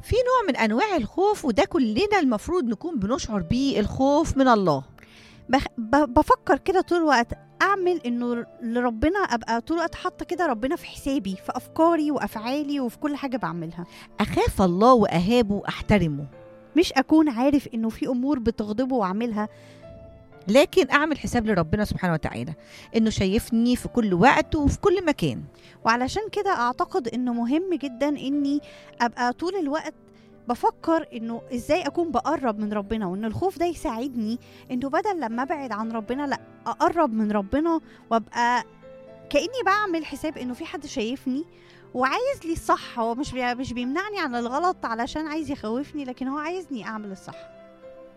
في نوع من انواع الخوف وده كلنا المفروض نكون بنشعر بيه الخوف من الله بخ... ب... بفكر كده طول الوقت اعمل انه لربنا ابقى طول الوقت حاطه كده ربنا في حسابي في افكاري وافعالي وفي كل حاجه بعملها اخاف الله واهابه واحترمه مش اكون عارف انه في امور بتغضبه واعملها لكن اعمل حساب لربنا سبحانه وتعالى انه شايفني في كل وقت وفي كل مكان وعلشان كده اعتقد انه مهم جدا اني ابقى طول الوقت بفكر انه ازاي اكون بقرب من ربنا وان الخوف ده يساعدني انه بدل لما ابعد عن ربنا لا اقرب من ربنا وابقى كاني بعمل حساب انه في حد شايفني وعايز لي الصح هو مش بي- مش بيمنعني عن الغلط علشان عايز يخوفني لكن هو عايزني اعمل الصح